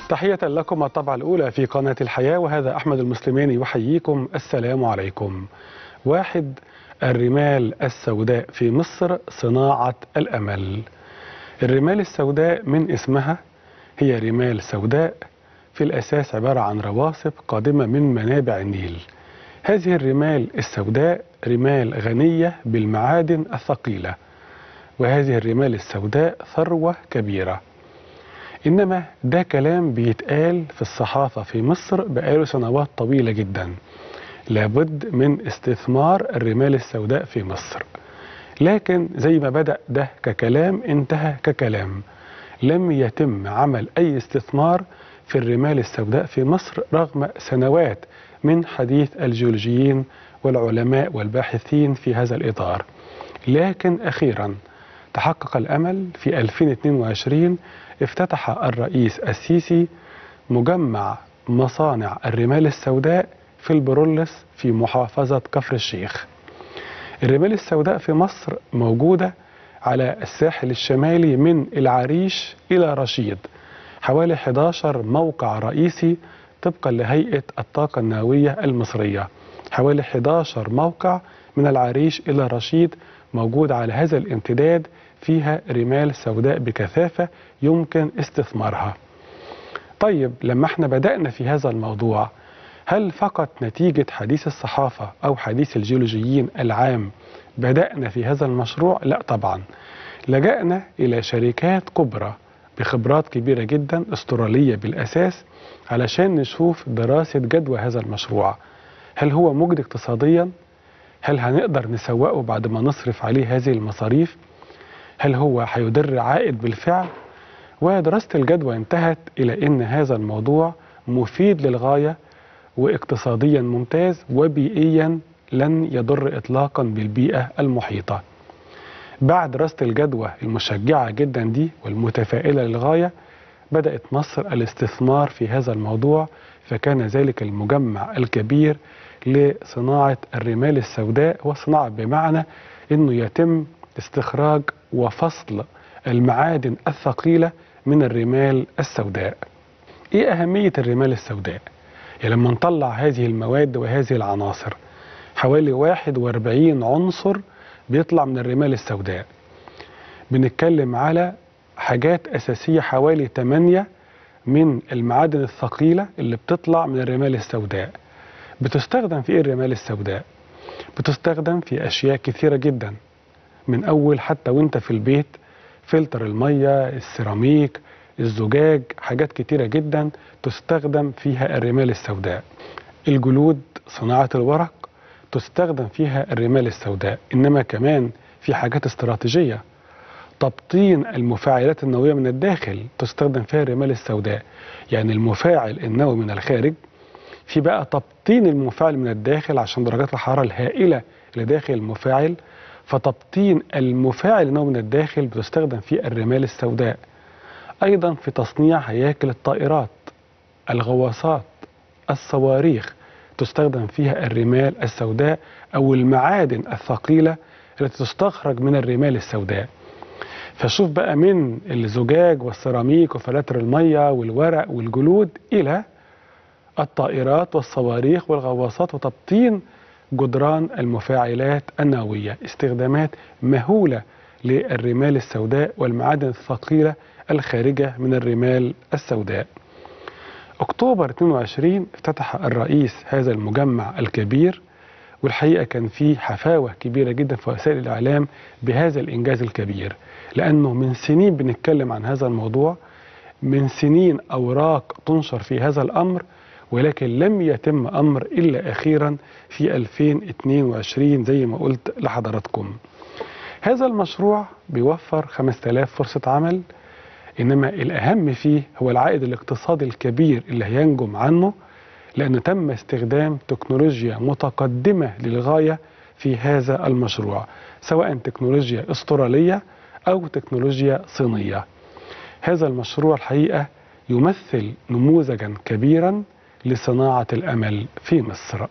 تحية لكم الطبعة الأولى في قناة الحياة وهذا أحمد المسلماني يحييكم السلام عليكم واحد الرمال السوداء في مصر صناعة الأمل الرمال السوداء من اسمها هي رمال سوداء في الأساس عبارة عن رواسب قادمة من منابع النيل هذه الرمال السوداء رمال غنية بالمعادن الثقيلة وهذه الرمال السوداء ثروة كبيرة إنما ده كلام بيتقال في الصحافة في مصر بقاله سنوات طويلة جدا لابد من استثمار الرمال السوداء في مصر لكن زي ما بدأ ده ككلام انتهى ككلام لم يتم عمل أي استثمار في الرمال السوداء في مصر رغم سنوات من حديث الجيولوجيين والعلماء والباحثين في هذا الإطار لكن أخيرا تحقق الأمل في 2022 افتتح الرئيس السيسي مجمع مصانع الرمال السوداء في البرولس في محافظة كفر الشيخ الرمال السوداء في مصر موجودة على الساحل الشمالي من العريش إلى رشيد حوالي 11 موقع رئيسي طبقا لهيئة الطاقة النووية المصرية حوالي 11 موقع من العريش إلى رشيد موجود على هذا الامتداد فيها رمال سوداء بكثافة يمكن استثمارها طيب لما احنا بدأنا في هذا الموضوع هل فقط نتيجة حديث الصحافة أو حديث الجيولوجيين العام بدأنا في هذا المشروع؟ لا طبعا لجأنا إلى شركات كبرى بخبرات كبيرة جدا استرالية بالأساس علشان نشوف دراسة جدوى هذا المشروع هل هو مجدي اقتصاديا؟ هل هنقدر نسوقه بعد ما نصرف عليه هذه المصاريف؟ هل هو هيدر عائد بالفعل؟ ودراسة الجدوى انتهت إلى أن هذا الموضوع مفيد للغاية واقتصاديا ممتاز وبيئيا لن يضر إطلاقا بالبيئة المحيطة بعد دراسة الجدوى المشجعة جدا دي والمتفائلة للغاية بدأت مصر الاستثمار في هذا الموضوع فكان ذلك المجمع الكبير لصناعة الرمال السوداء وصناعة بمعنى أنه يتم استخراج وفصل المعادن الثقيلة من الرمال السوداء ايه اهمية الرمال السوداء يعني لما نطلع هذه المواد وهذه العناصر حوالي 41 عنصر بيطلع من الرمال السوداء بنتكلم على حاجات أساسية حوالي 8 من المعادن الثقيلة اللي بتطلع من الرمال السوداء بتستخدم في ايه الرمال السوداء بتستخدم في أشياء كثيرة جدا من أول حتى وانت في البيت فلتر المية السيراميك الزجاج حاجات كتيرة جدا تستخدم فيها الرمال السوداء الجلود صناعة الورق تستخدم فيها الرمال السوداء إنما كمان في حاجات استراتيجية تبطين المفاعلات النووية من الداخل تستخدم فيها الرمال السوداء يعني المفاعل النووي من الخارج في بقى تبطين المفاعل من الداخل عشان درجات الحرارة الهائلة اللي داخل المفاعل فتبطين المفاعل النووي من الداخل بتستخدم فيه الرمال السوداء أيضا في تصنيع هياكل الطائرات الغواصات الصواريخ تستخدم فيها الرمال السوداء أو المعادن الثقيلة التي تستخرج من الرمال السوداء فشوف بقى من الزجاج والسيراميك وفلاتر المية والورق والجلود إلى الطائرات والصواريخ والغواصات وتبطين جدران المفاعلات النووية استخدامات مهولة للرمال السوداء والمعادن الثقيلة الخارجة من الرمال السوداء أكتوبر 22 افتتح الرئيس هذا المجمع الكبير والحقيقة كان فيه حفاوة كبيرة جدا في وسائل الإعلام بهذا الإنجاز الكبير لأنه من سنين بنتكلم عن هذا الموضوع من سنين أوراق تنشر في هذا الأمر ولكن لم يتم أمر إلا أخيرا في 2022 زي ما قلت لحضراتكم هذا المشروع بيوفر 5000 فرصة عمل إنما الأهم فيه هو العائد الاقتصادي الكبير اللي هينجم عنه لأن تم استخدام تكنولوجيا متقدمة للغاية في هذا المشروع سواء تكنولوجيا استرالية أو تكنولوجيا صينية هذا المشروع الحقيقة يمثل نموذجا كبيرا لصناعة الأمل في مصر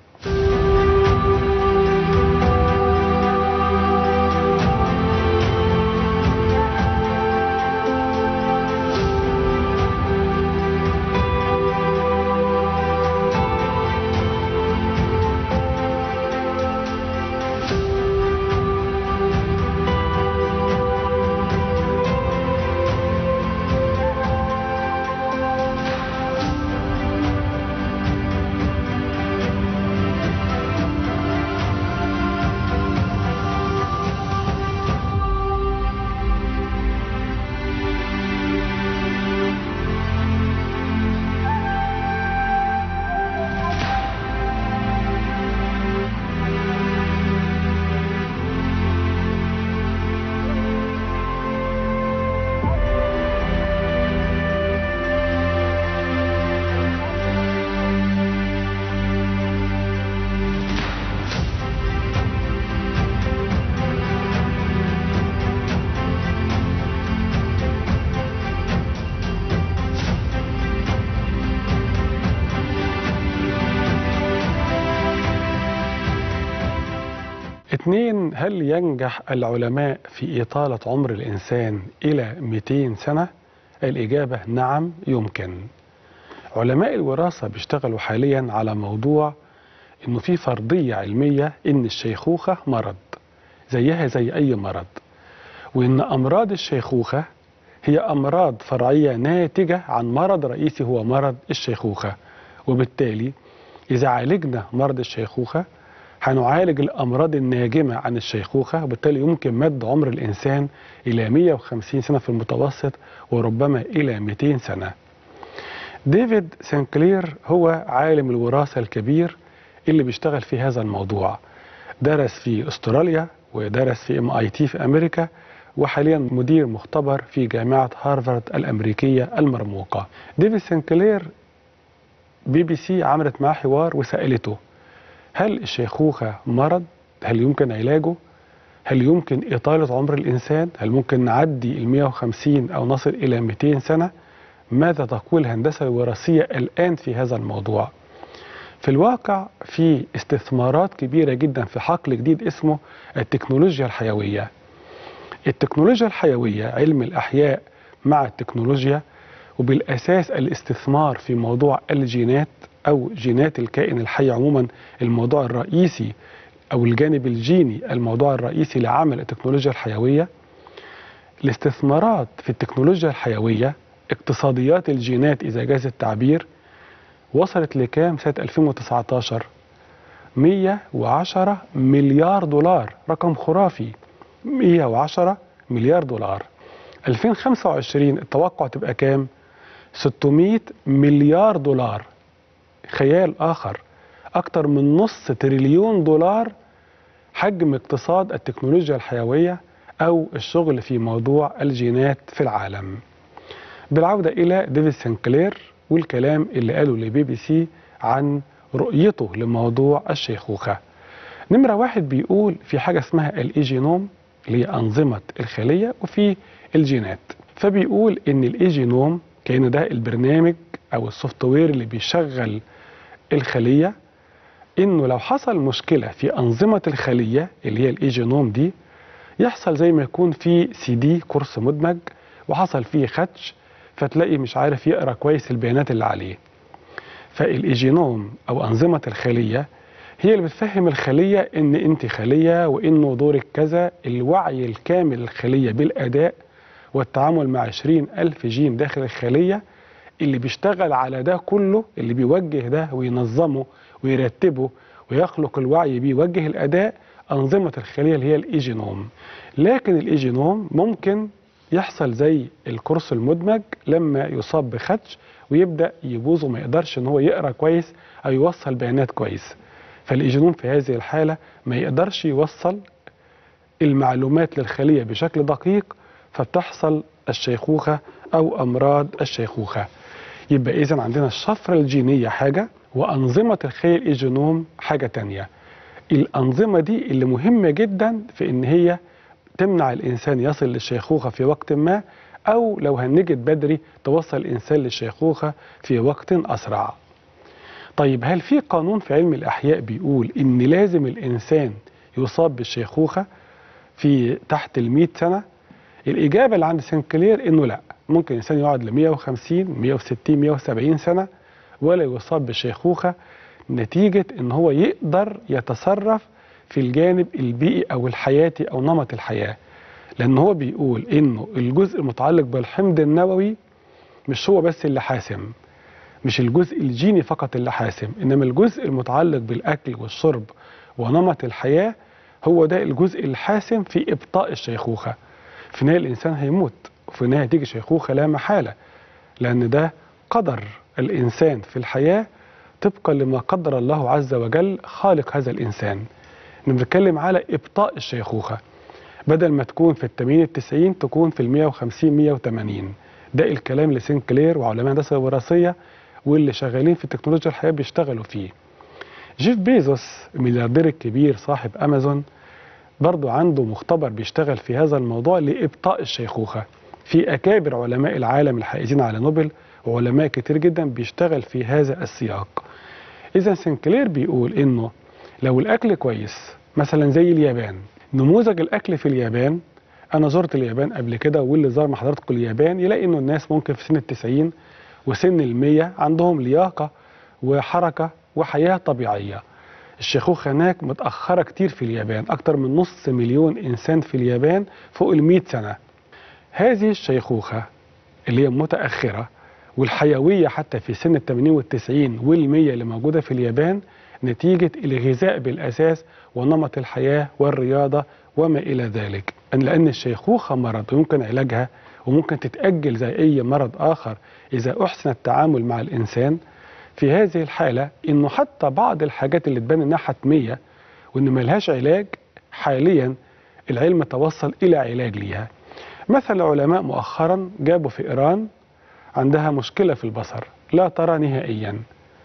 اتنين هل ينجح العلماء في إطالة عمر الإنسان إلى 200 سنة؟ الإجابة نعم يمكن علماء الوراثة بيشتغلوا حاليا على موضوع إنه في فرضية علمية إن الشيخوخة مرض زيها زي أي مرض وإن أمراض الشيخوخة هي أمراض فرعية ناتجة عن مرض رئيسي هو مرض الشيخوخة وبالتالي إذا عالجنا مرض الشيخوخة هنعالج الأمراض الناجمة عن الشيخوخة وبالتالي يمكن مد عمر الإنسان إلى 150 سنة في المتوسط وربما إلى 200 سنة ديفيد سانكلير هو عالم الوراثة الكبير اللي بيشتغل في هذا الموضوع درس في استراليا ودرس في ام اي تي في امريكا وحاليا مدير مختبر في جامعة هارفارد الأمريكية المرموقة ديفيد سانكلير بي بي سي عملت معاه حوار وسألته هل الشيخوخة مرض؟ هل يمكن علاجه؟ هل يمكن إطالة عمر الإنسان؟ هل ممكن نعدي ال 150 أو نصل إلى 200 سنة؟ ماذا تقول الهندسة الوراثية الآن في هذا الموضوع؟ في الواقع في استثمارات كبيرة جدا في حقل جديد اسمه التكنولوجيا الحيوية التكنولوجيا الحيوية علم الأحياء مع التكنولوجيا وبالأساس الاستثمار في موضوع الجينات أو جينات الكائن الحي عموما الموضوع الرئيسي أو الجانب الجيني الموضوع الرئيسي لعمل التكنولوجيا الحيوية الاستثمارات في التكنولوجيا الحيوية اقتصاديات الجينات إذا جاز التعبير وصلت لكام سنة 2019 110 مليار دولار رقم خرافي 110 مليار دولار 2025 التوقع تبقى كام 600 مليار دولار خيال آخر أكتر من نص تريليون دولار حجم اقتصاد التكنولوجيا الحيوية أو الشغل في موضوع الجينات في العالم بالعودة إلى ديفيد سنكلير والكلام اللي قاله لبي بي سي عن رؤيته لموضوع الشيخوخة نمرة واحد بيقول في حاجة اسمها الإيجينوم اللي هي أنظمة الخلية وفي الجينات فبيقول إن الإيجينوم كأن ده البرنامج أو السوفت وير اللي بيشغل الخلية إنه لو حصل مشكلة في أنظمة الخلية اللي هي الإيجينوم دي يحصل زي ما يكون في سي دي كورس مدمج وحصل فيه خدش فتلاقي مش عارف يقرا كويس البيانات اللي عليه فالايجينوم او انظمه الخليه هي اللي بتفهم الخليه ان انت خليه وانه دورك كذا الوعي الكامل للخليه بالاداء والتعامل مع 20 ألف جين داخل الخلية اللي بيشتغل على ده كله اللي بيوجه ده وينظمه ويرتبه ويخلق الوعي بيه يوجه الأداء أنظمة الخلية اللي هي الإيجينوم لكن الإيجينوم ممكن يحصل زي الكورس المدمج لما يصاب بخدش ويبدا يبوظ وما يقدرش ان هو يقرا كويس او يوصل بيانات كويس فالايجينوم في هذه الحاله ما يقدرش يوصل المعلومات للخليه بشكل دقيق فبتحصل الشيخوخه او امراض الشيخوخه يبقى اذا عندنا الشفره الجينيه حاجه وانظمه الخليه الايجينوم حاجه تانية الانظمه دي اللي مهمه جدا في ان هي تمنع الإنسان يصل للشيخوخة في وقت ما أو لو هنجت بدري توصل الإنسان للشيخوخة في وقت أسرع طيب هل في قانون في علم الأحياء بيقول إن لازم الإنسان يصاب بالشيخوخة في تحت المئة سنة الإجابة اللي عند سنكلير إنه لا ممكن الإنسان يقعد ل 150 160 170 سنة ولا يصاب بالشيخوخة نتيجة إن هو يقدر يتصرف في الجانب البيئي او الحياتي او نمط الحياه لان هو بيقول انه الجزء المتعلق بالحمض النووي مش هو بس اللي حاسم مش الجزء الجيني فقط اللي حاسم انما الجزء المتعلق بالاكل والشرب ونمط الحياه هو ده الجزء الحاسم في ابطاء الشيخوخه في النهايه الانسان هيموت وفي النهايه تيجي شيخوخه لا محاله لان ده قدر الانسان في الحياه طبقا لما قدر الله عز وجل خالق هذا الانسان احنا بنتكلم على ابطاء الشيخوخه بدل ما تكون في ال 80 ال 90 تكون في ال 150 180 ده الكلام لسينكلير وعلماء الهندسه الوراثيه واللي شغالين في تكنولوجيا الحياه بيشتغلوا فيه. جيف بيزوس الملياردير الكبير صاحب امازون برضه عنده مختبر بيشتغل في هذا الموضوع لابطاء الشيخوخه. في اكابر علماء العالم الحائزين على نوبل وعلماء كتير جدا بيشتغل في هذا السياق. اذا سينكلير بيقول انه لو الاكل كويس مثلا زي اليابان نموذج الاكل في اليابان انا زرت اليابان قبل كده واللي زار مع حضراتكم اليابان يلاقي انه الناس ممكن في سن التسعين وسن المية عندهم لياقة وحركة وحياة طبيعية الشيخوخة هناك متأخرة كتير في اليابان أكتر من نص مليون إنسان في اليابان فوق المئة سنة هذه الشيخوخة اللي هي متأخرة والحيوية حتى في سن الثمانين والتسعين والمية اللي موجودة في اليابان نتيجة الغذاء بالأساس ونمط الحياة والرياضة وما إلى ذلك لأن الشيخوخة مرض ويمكن علاجها وممكن تتأجل زي أي مرض آخر إذا أحسن التعامل مع الإنسان في هذه الحالة إنه حتى بعض الحاجات اللي تبان إنها حتمية وإن ملهاش علاج حاليا العلم توصل إلى علاج ليها مثل العلماء مؤخرا جابوا في إيران عندها مشكلة في البصر لا ترى نهائيا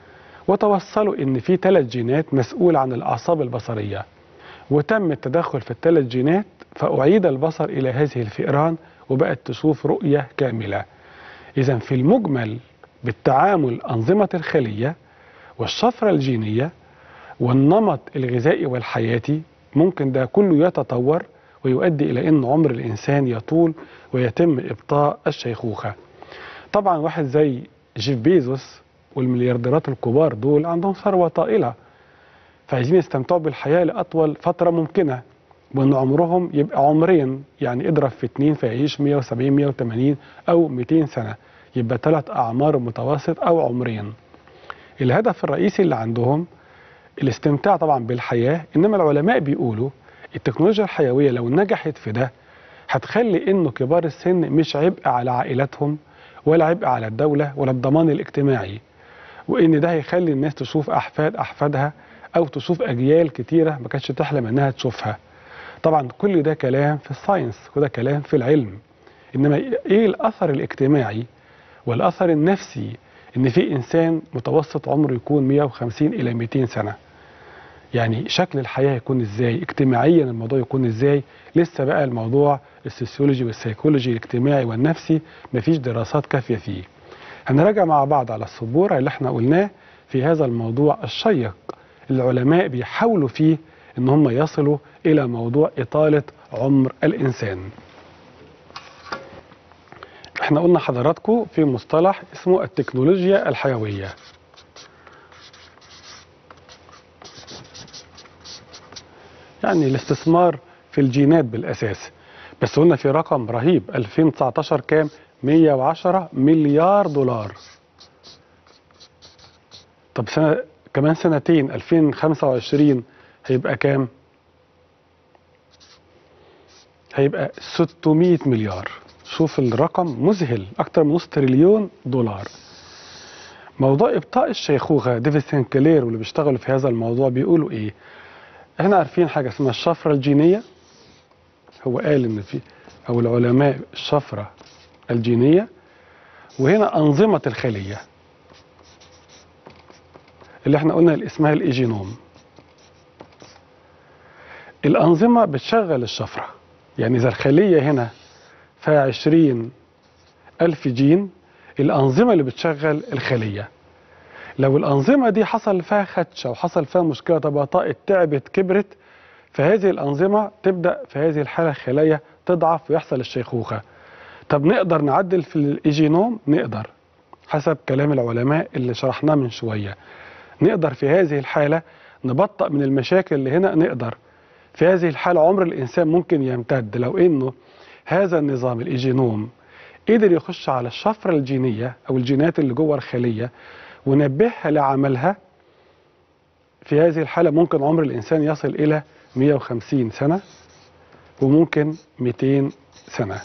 وتوصلوا إن في ثلاث جينات مسؤولة عن الأعصاب البصرية وتم التدخل في الثلاث جينات فأعيد البصر إلى هذه الفئران وبقت تشوف رؤية كاملة إذا في المجمل بالتعامل أنظمة الخلية والشفرة الجينية والنمط الغذائي والحياتي ممكن ده كله يتطور ويؤدي إلى أن عمر الإنسان يطول ويتم إبطاء الشيخوخة طبعا واحد زي جيف بيزوس والمليارديرات الكبار دول عندهم ثروة طائلة فعايزين يستمتعوا بالحياة لأطول فترة ممكنة وأن عمرهم يبقى عمرين يعني اضرب في اتنين فيعيش 170 180 أو 200 سنة يبقى ثلاث أعمار متوسط أو عمرين الهدف الرئيسي اللي عندهم الاستمتاع طبعا بالحياة إنما العلماء بيقولوا التكنولوجيا الحيوية لو نجحت في ده هتخلي إنه كبار السن مش عبء على عائلاتهم ولا عبء على الدولة ولا الضمان الاجتماعي وإن ده هيخلي الناس تشوف أحفاد أحفادها أو تشوف أجيال كتيرة ما كانتش تحلم إنها تشوفها طبعا كل ده كلام في الساينس وده كلام في العلم إنما إيه الأثر الاجتماعي والأثر النفسي إن في إنسان متوسط عمره يكون 150 إلى 200 سنة يعني شكل الحياة يكون إزاي اجتماعيا الموضوع يكون إزاي لسه بقى الموضوع السيسيولوجي والسيكولوجي الاجتماعي والنفسي مفيش دراسات كافية فيه هنراجع مع بعض على السبورة اللي احنا قلناه في هذا الموضوع الشيق العلماء بيحاولوا فيه ان هم يصلوا الى موضوع اطالة عمر الانسان احنا قلنا حضراتكم في مصطلح اسمه التكنولوجيا الحيوية يعني الاستثمار في الجينات بالاساس بس قلنا في رقم رهيب 2019 كام 110 مليار دولار طب سنة كمان سنتين 2025 هيبقى كام هيبقى 600 مليار شوف الرقم مذهل اكتر من نص تريليون دولار موضوع ابطاء الشيخوخه ديفيد سينكلير واللي بيشتغلوا في هذا الموضوع بيقولوا ايه احنا عارفين حاجه اسمها الشفره الجينيه هو قال ان في او العلماء الشفره الجينيه وهنا انظمه الخليه اللي احنا قلنا اللي اسمها الايجينوم الانظمه بتشغل الشفره يعني اذا الخليه هنا فيها 20 ألف جين الأنظمة اللي بتشغل الخلية لو الأنظمة دي حصل فيها خدشة وحصل فيها مشكلة طبقات تعبت كبرت فهذه الأنظمة تبدأ في هذه الحالة الخلايا تضعف ويحصل الشيخوخة طب نقدر نعدل في الإيجينوم نقدر حسب كلام العلماء اللي شرحناه من شوية نقدر في هذه الحالة نبطأ من المشاكل اللي هنا نقدر في هذه الحالة عمر الإنسان ممكن يمتد لو إنه هذا النظام الإيجينوم قدر يخش على الشفرة الجينية أو الجينات اللي جوه الخلية ونبهها لعملها في هذه الحالة ممكن عمر الإنسان يصل إلى 150 سنة وممكن 200 سنة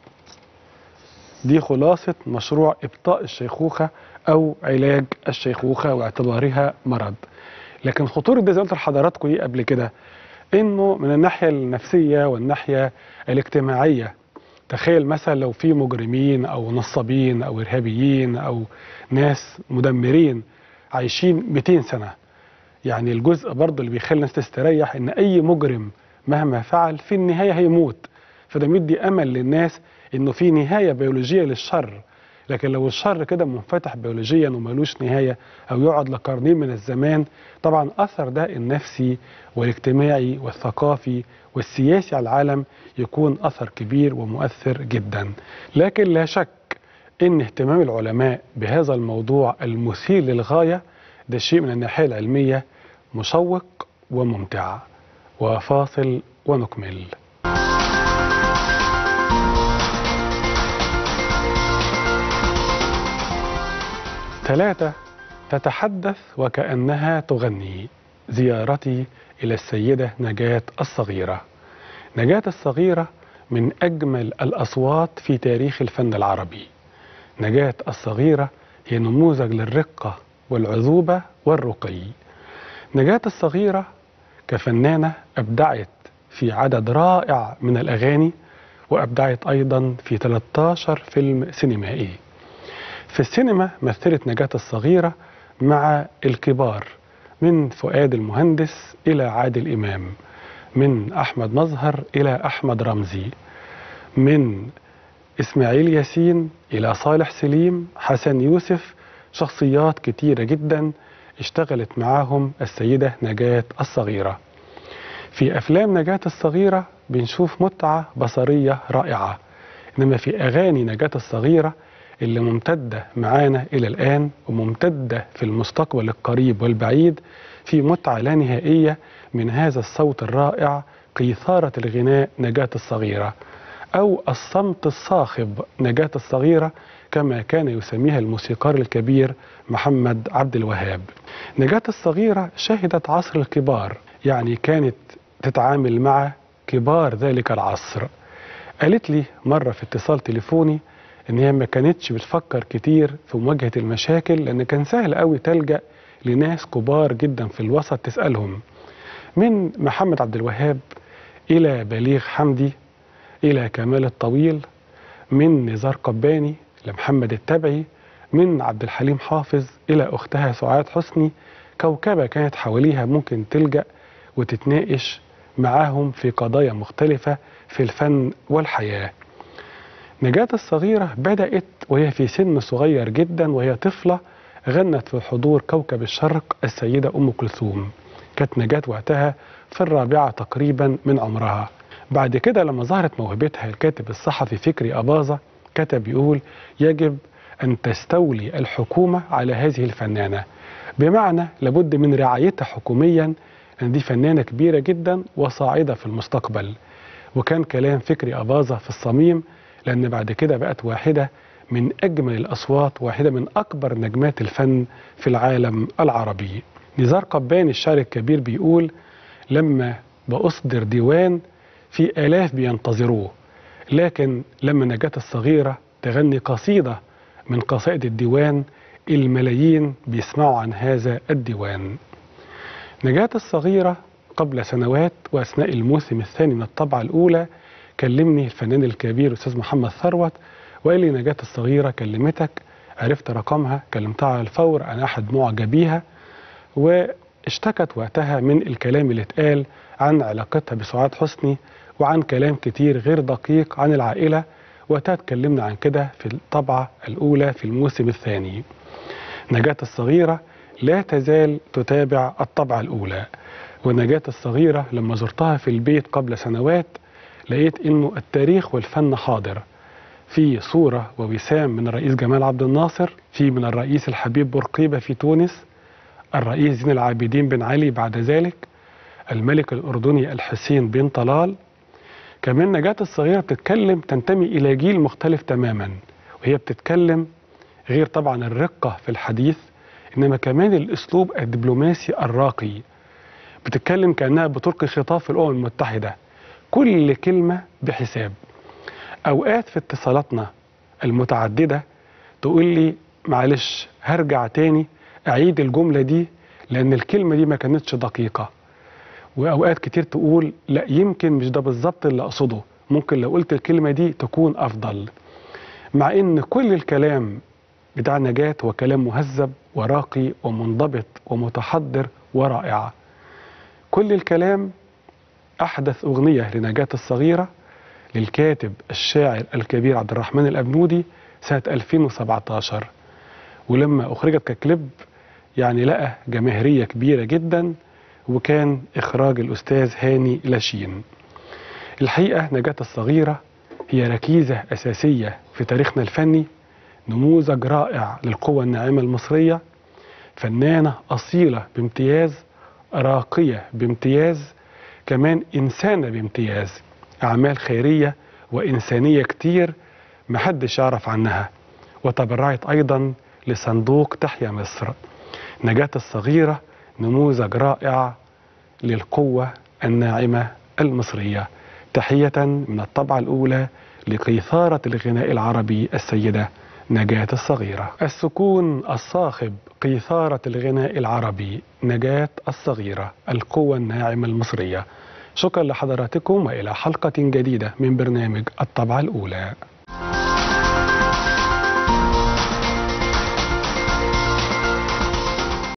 دي خلاصة مشروع إبطاء الشيخوخة أو علاج الشيخوخة واعتبارها مرض لكن خطورة ده زي ما قلت لحضراتكم إيه قبل كده إنه من الناحية النفسية والناحية الاجتماعية تخيل مثلا لو في مجرمين أو نصابين أو إرهابيين أو ناس مدمرين عايشين 200 سنة يعني الجزء برضه اللي بيخلي الناس تستريح إن أي مجرم مهما فعل في النهاية هيموت فده مدي أمل للناس إنه في نهاية بيولوجية للشر لكن لو الشر كده منفتح بيولوجيا ومالوش نهايه او يقعد لقرنين من الزمان طبعا اثر ده النفسي والاجتماعي والثقافي والسياسي على العالم يكون اثر كبير ومؤثر جدا لكن لا شك ان اهتمام العلماء بهذا الموضوع المثير للغايه ده شيء من الناحيه العلميه مشوق وممتع وفاصل ونكمل ثلاثة تتحدث وكأنها تغني زيارتي إلى السيدة نجاة الصغيرة نجاة الصغيرة من أجمل الأصوات في تاريخ الفن العربي نجاة الصغيرة هي نموذج للرقة والعذوبة والرقي نجاة الصغيرة كفنانة أبدعت في عدد رائع من الأغاني وأبدعت أيضا في 13 فيلم سينمائي في السينما مثلت نجاة الصغيرة مع الكبار من فؤاد المهندس إلى عادل إمام من أحمد مظهر إلى أحمد رمزي من إسماعيل ياسين إلى صالح سليم حسن يوسف شخصيات كتيرة جدا اشتغلت معاهم السيدة نجاة الصغيرة في أفلام نجاة الصغيرة بنشوف متعة بصرية رائعة إنما في أغاني نجاة الصغيرة اللي ممتدة معانا إلى الآن وممتدة في المستقبل القريب والبعيد في متعة لا نهائية من هذا الصوت الرائع قيثارة الغناء نجاة الصغيرة أو الصمت الصاخب نجاة الصغيرة كما كان يسميها الموسيقار الكبير محمد عبد الوهاب نجاة الصغيرة شهدت عصر الكبار يعني كانت تتعامل مع كبار ذلك العصر قالت لي مرة في اتصال تليفوني ان هي ما كانتش بتفكر كتير في مواجهة المشاكل لان كان سهل قوي تلجأ لناس كبار جدا في الوسط تسألهم من محمد عبد الوهاب الى بليغ حمدي الى كمال الطويل من نزار قباني لمحمد التبعي من عبد الحليم حافظ الى اختها سعاد حسني كوكبة كانت حواليها ممكن تلجأ وتتناقش معاهم في قضايا مختلفة في الفن والحياة نجاة الصغيرة بدأت وهي في سن صغير جدا وهي طفلة غنت في حضور كوكب الشرق السيدة أم كلثوم كانت نجاة وقتها في الرابعة تقريبا من عمرها بعد كده لما ظهرت موهبتها الكاتب الصحفي فكري أباظة كتب يقول يجب أن تستولي الحكومة على هذه الفنانة بمعنى لابد من رعايتها حكوميا لأن دي فنانة كبيرة جدا وصاعدة في المستقبل وكان كلام فكري أباظة في الصميم لأن بعد كده بقت واحدة من أجمل الأصوات واحدة من أكبر نجمات الفن في العالم العربي نزار قباني الشاعر الكبير بيقول لما بأصدر ديوان في آلاف بينتظروه لكن لما نجاة الصغيرة تغني قصيدة من قصائد الديوان الملايين بيسمعوا عن هذا الديوان نجاة الصغيرة قبل سنوات وأثناء الموسم الثاني من الطبعة الأولى كلمني الفنان الكبير أستاذ محمد ثروت وقال لي نجاة الصغيرة كلمتك عرفت رقمها كلمتها على الفور أنا أحد معجبيها واشتكت وقتها من الكلام اللي اتقال عن علاقتها بسعاد حسني وعن كلام كتير غير دقيق عن العائلة وقتها اتكلمنا عن كده في الطبعة الأولى في الموسم الثاني نجاة الصغيرة لا تزال تتابع الطبعة الأولى ونجاة الصغيرة لما زرتها في البيت قبل سنوات لقيت انه التاريخ والفن حاضر في صورة ووسام من الرئيس جمال عبد الناصر في من الرئيس الحبيب بورقيبة في تونس الرئيس زين العابدين بن علي بعد ذلك الملك الأردني الحسين بن طلال كمان نجاة الصغيرة بتتكلم تنتمي إلى جيل مختلف تماما وهي بتتكلم غير طبعا الرقة في الحديث إنما كمان الأسلوب الدبلوماسي الراقي بتتكلم كأنها بتلقي خطاب في الأمم المتحدة كل كلمة بحساب أوقات في اتصالاتنا المتعددة تقول لي معلش هرجع تاني أعيد الجملة دي لأن الكلمة دي ما كانتش دقيقة وأوقات كتير تقول لا يمكن مش ده بالظبط اللي أقصده ممكن لو قلت الكلمة دي تكون أفضل مع إن كل الكلام بتاع نجاة هو كلام مهذب وراقي ومنضبط ومتحضر ورائع كل الكلام أحدث أغنية لنجاة الصغيرة للكاتب الشاعر الكبير عبد الرحمن الأبنودي سنة 2017 ولما أخرجت ككليب يعني لقى جماهيرية كبيرة جدا وكان إخراج الأستاذ هاني لاشين الحقيقة نجاة الصغيرة هي ركيزة أساسية في تاريخنا الفني نموذج رائع للقوة الناعمة المصرية فنانة أصيلة بامتياز راقية بامتياز كمان إنسانة بامتياز أعمال خيرية وإنسانية كتير محدش يعرف عنها وتبرعت أيضا لصندوق تحيا مصر نجاة الصغيرة نموذج رائع للقوة الناعمة المصرية تحية من الطبعة الأولى لقيثارة الغناء العربي السيدة نجاة الصغيرة السكون الصاخب قيثارة الغناء العربي نجاة الصغيرة القوة الناعمة المصرية شكرا لحضراتكم وإلى حلقة جديدة من برنامج الطبعة الأولى